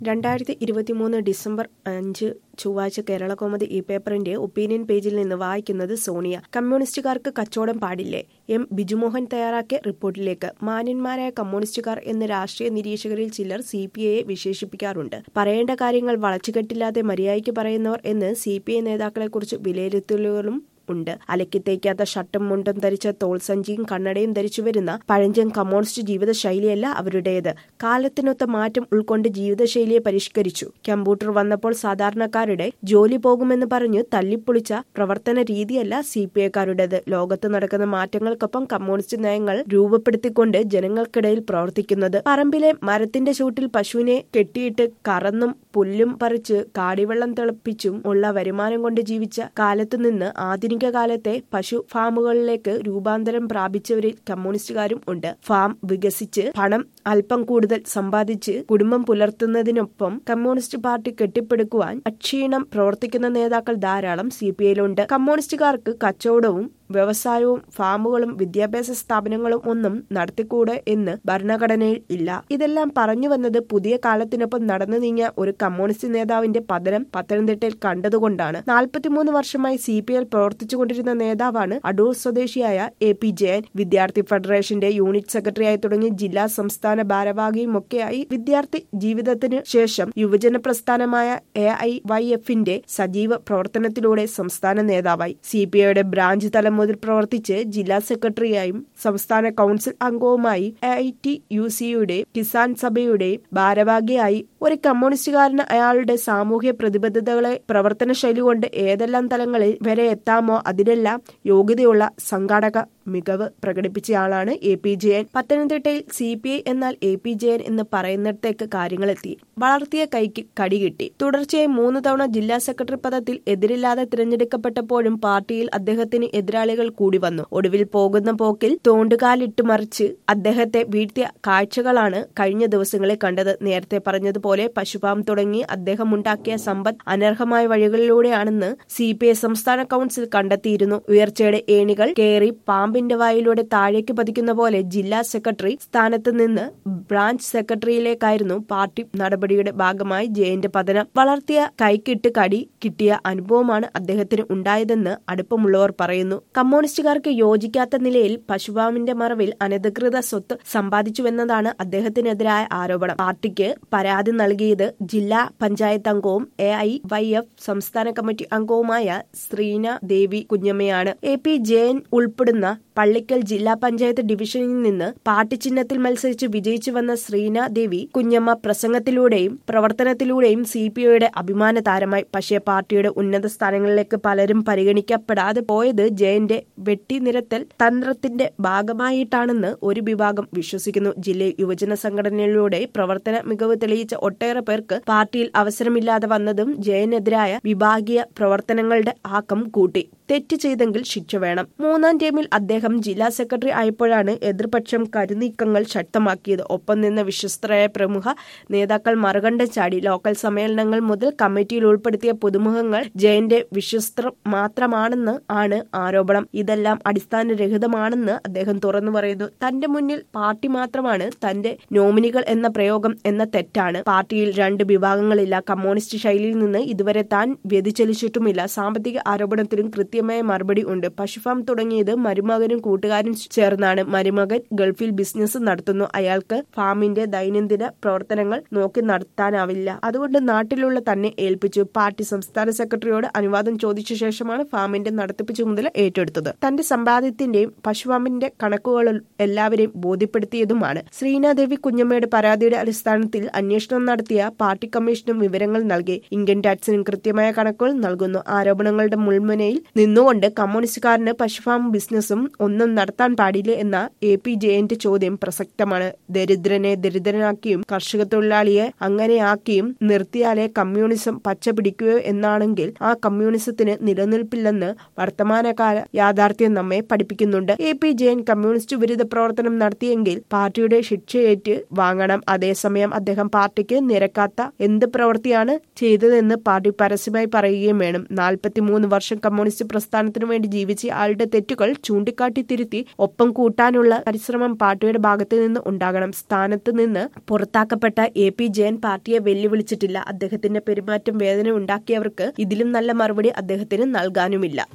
രണ്ടായിരത്തി ഇരുപത്തിമൂന്ന് ഡിസംബർ അഞ്ച് ചൊവ്വാഴ്ച കേരളകൗമുദി ഈ പേപ്പറിന്റെ ഒപ്പീനിയൻ പേജിൽ നിന്ന് വായിക്കുന്നത് സോണിയ കമ്മ്യൂണിസ്റ്റുകാർക്ക് കച്ചവടം പാടില്ലേ എം ബിജുമോഹൻ തയ്യാറാക്കിയ റിപ്പോർട്ടിലേക്ക് മാന്യന്മാരായ കമ്മ്യൂണിസ്റ്റുകാർ എന്ന് രാഷ്ട്രീയ നിരീക്ഷകരിൽ ചിലർ സി പി ഐയെ വിശേഷിപ്പിക്കാറുണ്ട് പറയേണ്ട കാര്യങ്ങൾ വളച്ചുകെട്ടില്ലാതെ മര്യാദയ്ക്ക് പറയുന്നവർ എന്ന് സി പി ഐ നേതാക്കളെക്കുറിച്ച് വിലയിരുത്തലുകളും ഉണ്ട് അലക്കി തേക്കാത്ത ഷർട്ടും മുണ്ടും ധരിച്ച തോൾസഞ്ചിയും കണ്ണടയും ധരിച്ചു വരുന്ന പഴഞ്ചൻ കമ്മ്യൂണിസ്റ്റ് ജീവിതശൈലിയല്ല അവരുടേത് കാലത്തിനൊത്ത മാറ്റം ഉൾക്കൊണ്ട് ജീവിതശൈലിയെ പരിഷ്കരിച്ചു കമ്പ്യൂട്ടർ വന്നപ്പോൾ സാധാരണക്കാരുടെ ജോലി പോകുമെന്ന് പറഞ്ഞു തല്ലിപ്പൊളിച്ച പ്രവർത്തന രീതിയല്ല സി പി ഐക്കാരുടേത് ലോകത്ത് നടക്കുന്ന മാറ്റങ്ങൾക്കൊപ്പം കമ്മ്യൂണിസ്റ്റ് നയങ്ങൾ രൂപപ്പെടുത്തിക്കൊണ്ട് ജനങ്ങൾക്കിടയിൽ പ്രവർത്തിക്കുന്നത് പറമ്പിലെ മരത്തിന്റെ ചൂട്ടിൽ പശുവിനെ കെട്ടിയിട്ട് കറന്നും പുല്ലും പറിച്ച് കാടിവെള്ളം തിളപ്പിച്ചും ഉള്ള വരുമാനം കൊണ്ട് ജീവിച്ച കാലത്തുനിന്ന് ആധുനിക കാലത്തെ പശു ഫാമുകളിലേക്ക് രൂപാന്തരം പ്രാപിച്ചവരിൽ കമ്മ്യൂണിസ്റ്റുകാരും ഉണ്ട് ഫാം വികസിച്ച് പണം അല്പം കൂടുതൽ സമ്പാദിച്ച് കുടുംബം പുലർത്തുന്നതിനൊപ്പം കമ്മ്യൂണിസ്റ്റ് പാർട്ടി കെട്ടിപ്പടുക്കുവാൻ അക്ഷീണം പ്രവർത്തിക്കുന്ന നേതാക്കൾ ധാരാളം സി പി ഐയിലുണ്ട് കമ്മ്യൂണിസ്റ്റുകാർക്ക് കച്ചവടവും വ്യവസായവും ഫാമുകളും വിദ്യാഭ്യാസ സ്ഥാപനങ്ങളും ഒന്നും നടത്തിക്കൂടെ എന്ന് ഭരണഘടനയിൽ ഇല്ല ഇതെല്ലാം പറഞ്ഞു വന്നത് പുതിയ കാലത്തിനൊപ്പം നടന്നു നീങ്ങിയ ഒരു കമ്മ്യൂണിസ്റ്റ് നേതാവിന്റെ പതനം പത്തനംതിട്ടയിൽ കണ്ടതുകൊണ്ടാണ് നാൽപ്പത്തിമൂന്ന് വർഷമായി സി പി എൽ പ്രവർത്തിച്ചുകൊണ്ടിരുന്ന നേതാവാണ് അടൂർ സ്വദേശിയായ എ പി ജയൻ വിദ്യാർത്ഥി ഫെഡറേഷന്റെ യൂണിറ്റ് സെക്രട്ടറിയായി തുടങ്ങി ജില്ലാ സംസ്ഥാന ഭാരവാഹിയുമൊക്കെയായി വിദ്യാർത്ഥി ജീവിതത്തിന് ശേഷം യുവജന പ്രസ്ഥാനമായ എ ഐ വൈ എഫിന്റെ സജീവ പ്രവർത്തനത്തിലൂടെ സംസ്ഥാന നേതാവായി സി പി ഐയുടെ ബ്രാഞ്ച് തലം മുതൽ പ്രവർത്തിച്ച് ജില്ലാ സെക്രട്ടറിയായും സംസ്ഥാന കൌൺസിൽ അംഗവുമായി ഐ ടി യു സിയുടെ കിസാൻ സഭയുടെ ഭാരവാഹിയായി ഒരു കമ്മ്യൂണിസ്റ്റുകാരന് അയാളുടെ സാമൂഹ്യ പ്രതിബദ്ധതകളെ പ്രവർത്തന ശൈലി കൊണ്ട് ഏതെല്ലാം തലങ്ങളിൽ വരെ എത്താമോ അതിലെല്ലാം യോഗ്യതയുള്ള സംഘാടക മികവ് പ്രകടിപ്പിച്ചയാളാണ് എ പി ജയൻ പത്തനംതിട്ടയിൽ സി പി ഐ എന്നാൽ എ പി ജയൻ എന്ന് പറയുന്നിടത്തേക്ക് കാര്യങ്ങളെത്തി വളർത്തിയ കൈക്ക് കടി കിട്ടി തുടർച്ചയായി മൂന്ന് തവണ ജില്ലാ സെക്രട്ടറി പദത്തിൽ എതിരില്ലാതെ തിരഞ്ഞെടുക്കപ്പെട്ടപ്പോഴും പാർട്ടിയിൽ അദ്ദേഹത്തിന് എതിരാളികൾ കൂടി വന്നു ഒടുവിൽ പോകുന്ന പോക്കിൽ തോണ്ടുകാലിട്ട് മറിച്ച് അദ്ദേഹത്തെ വീഴ്ത്തിയ കാഴ്ചകളാണ് കഴിഞ്ഞ ദിവസങ്ങളിൽ കണ്ടത് നേരത്തെ പറഞ്ഞതുപോലെ പശുപാം തുടങ്ങി അദ്ദേഹം ഉണ്ടാക്കിയ സമ്പത്ത് അനർഹമായ വഴികളിലൂടെയാണെന്ന് സി പി ഐ സംസ്ഥാന കൌൺസിൽ കണ്ടെത്തിയിരുന്നു ഉയർച്ചയുടെ ഏണികൾ കയറി പാമ്പിന്റെ വായിലൂടെ താഴേക്ക് പതിക്കുന്ന പോലെ ജില്ലാ സെക്രട്ടറി സ്ഥാനത്ത് നിന്ന് ബ്രാഞ്ച് സെക്രട്ടറിയിലേക്കായിരുന്നു പാർട്ടി നടപടിയുടെ ഭാഗമായി ജയന്റെ പതനം വളർത്തിയ കൈക്കിട്ട് കടി കിട്ടിയ അനുഭവമാണ് അദ്ദേഹത്തിന് ഉണ്ടായതെന്ന് അടുപ്പമുള്ളവർ പറയുന്നു കമ്മ്യൂണിസ്റ്റുകാർക്ക് യോജിക്കാത്ത നിലയിൽ പശുപാമിന്റെ മറവിൽ അനധികൃത സ്വത്ത് സമ്പാദിച്ചുവെന്നതാണ് അദ്ദേഹത്തിനെതിരായ ആരോപണം പാർട്ടിക്ക് പരാതി നൽകിയത് ജില്ലാ പഞ്ചായത്ത് അംഗവും എ ഐ വൈ എഫ് സംസ്ഥാന കമ്മിറ്റി അംഗവുമായ ശ്രീന ദേവി കുഞ്ഞമ്മയാണ് എ പി ജയൻ ഉൾപ്പെടുന്ന പള്ളിക്കൽ ജില്ലാ പഞ്ചായത്ത് ഡിവിഷനിൽ നിന്ന് പാർട്ടി ചിഹ്നത്തിൽ മത്സരിച്ച് വിജയിച്ചു വന്ന ശ്രീന ദേവി കുഞ്ഞമ്മ പ്രസംഗത്തിലൂടെയും പ്രവർത്തനത്തിലൂടെയും സി പി ഒയുടെ അഭിമാന താരമായി പക്ഷേ പാർട്ടിയുടെ ഉന്നത സ്ഥാനങ്ങളിലേക്ക് പലരും പരിഗണിക്കപ്പെടാതെ പോയത് ജയന്റെ വെട്ടിനിരത്തൽ തന്ത്രത്തിന്റെ ഭാഗമായിട്ടാണെന്ന് ഒരു വിഭാഗം വിശ്വസിക്കുന്നു ജില്ലയിൽ യുവജന സംഘടനയിലൂടെ പ്രവർത്തന മികവ് തെളിയിച്ച ഒട്ടേറെ പേർക്ക് പാർട്ടിയിൽ അവസരമില്ലാതെ വന്നതും ജയനെതിരായ വിഭാഗീയ പ്രവർത്തനങ്ങളുടെ ആക്കം കൂട്ടി തെറ്റ് ചെയ്തെങ്കിൽ ശിക്ഷ വേണം മൂന്നാം ടീമിൽ അദ്ദേഹം ജില്ലാ സെക്രട്ടറി ആയപ്പോഴാണ് എതിർപക്ഷം കരുനീക്കങ്ങൾ ശക്തമാക്കിയത് ഒപ്പം നിന്ന വിശ്വസ്തരായ പ്രമുഖ നേതാക്കൾ മറുകണ്ഠം ചാടി ലോക്കൽ സമ്മേളനങ്ങൾ മുതൽ കമ്മിറ്റിയിൽ ഉൾപ്പെടുത്തിയ പുതുമുഖങ്ങൾ ജയന്റെ വിശ്വസ്തർ മാത്രമാണെന്ന് ആണ് ആരോപണം ഇതെല്ലാം അടിസ്ഥാനരഹിതമാണെന്ന് അദ്ദേഹം തുറന്നു പറയുന്നു തന്റെ മുന്നിൽ പാർട്ടി മാത്രമാണ് തന്റെ നോമിനികൾ എന്ന പ്രയോഗം എന്ന തെറ്റാണ് പാർട്ടിയിൽ രണ്ട് വിഭാഗങ്ങളില്ല കമ്മ്യൂണിസ്റ്റ് ശൈലിയിൽ നിന്ന് ഇതുവരെ താൻ വ്യതിചലിച്ചിട്ടുമില്ല സാമ്പത്തിക ആരോപണത്തിലും കൃത്യമായ മറുപടി ഉണ്ട് പശുഫാം തുടങ്ങിയത് മരുമകനും കൂട്ടുകാരും ചേർന്നാണ് മരുമകൻ ഗൾഫിൽ ബിസിനസ് നടത്തുന്നു അയാൾക്ക് ഫാമിന്റെ ദൈനംദിന പ്രവർത്തനങ്ങൾ നോക്കി നടത്താനാവില്ല അതുകൊണ്ട് നാട്ടിലുള്ള തന്നെ ഏൽപ്പിച്ചു പാർട്ടി സംസ്ഥാന സെക്രട്ടറിയോട് അനുവാദം ചോദിച്ച ശേഷമാണ് ഫാമിന്റെ നടത്തിപ്പ് ചുമതല ഏറ്റെടുത്തത് തന്റെ സമ്പാദ്യത്തിന്റെയും പശുഫാമിന്റെ കണക്കുകൾ എല്ലാവരെയും ബോധ്യപ്പെടുത്തിയതുമാണ് ശ്രീനാദേവി കുഞ്ഞമ്മയുടെ പരാതിയുടെ അടിസ്ഥാനത്തിൽ അന്വേഷണം നടത്തിയ പാർട്ടി കമ്മീഷനും വിവരങ്ങൾ നൽകി ഇൻകം ടാക്സിനും കൃത്യമായ കണക്കുകൾ നൽകുന്നു ആരോപണങ്ങളുടെ മുൾമുനയിൽ നിന്നുകൊണ്ട് കമ്മ്യൂണിസ്റ്റുകാരന് പശുഫാം ബിസിനസ്സും ഒന്നും നടത്താൻ പാടില്ല എന്ന എ പി ജയന്റെ ചോദ്യം പ്രസക്തമാണ് ദരിദ്രനെ ദരിദ്രനാക്കിയും കർഷക തൊഴിലാളിയെ അങ്ങനെയാക്കിയും നിർത്തിയാലേ കമ്മ്യൂണിസം പച്ച പിടിക്കുകയോ എന്നാണെങ്കിൽ ആ കമ്മ്യൂണിസത്തിന് നിലനിൽപ്പില്ലെന്ന് വർത്തമാനകാല യാഥാർത്ഥ്യം നമ്മെ പഠിപ്പിക്കുന്നുണ്ട് എ പി ജയൻ കമ്മ്യൂണിസ്റ്റ് വിരുദ്ധ പ്രവർത്തനം നടത്തിയെങ്കിൽ പാർട്ടിയുടെ ശിക്ഷയേറ്റ് വാങ്ങണം അതേസമയം അദ്ദേഹം പാർട്ടിക്ക് നിരക്കാത്ത എന്ത് പ്രവൃത്തിയാണ് ചെയ്തതെന്ന് പാർട്ടി പരസ്യമായി പറയുകയും വേണം നാൽപ്പത്തിമൂന്ന് വർഷം കമ്മ്യൂണിസ്റ്റ് പ്രസ്ഥാനത്തിനു വേണ്ടി ജീവിച്ച ആളുടെ തെറ്റുകൾ ചൂണ്ടിക്കാട്ടി തിരുത്തി ഒപ്പം കൂട്ടാനുള്ള പരിശ്രമം പാർട്ടിയുടെ ഭാഗത്തു നിന്ന് ഉണ്ടാകണം സ്ഥാനത്ത് നിന്ന് പുറത്താക്കപ്പെട്ട എ പി ജയൻ പാർട്ടിയെ വെല്ലുവിളിച്ചിട്ടില്ല അദ്ദേഹത്തിന്റെ പെരുമാറ്റം വേദന ഉണ്ടാക്കിയവർക്ക് ഇതിലും നല്ല മറുപടി അദ്ദേഹത്തിന് നൽകാനുമില്ല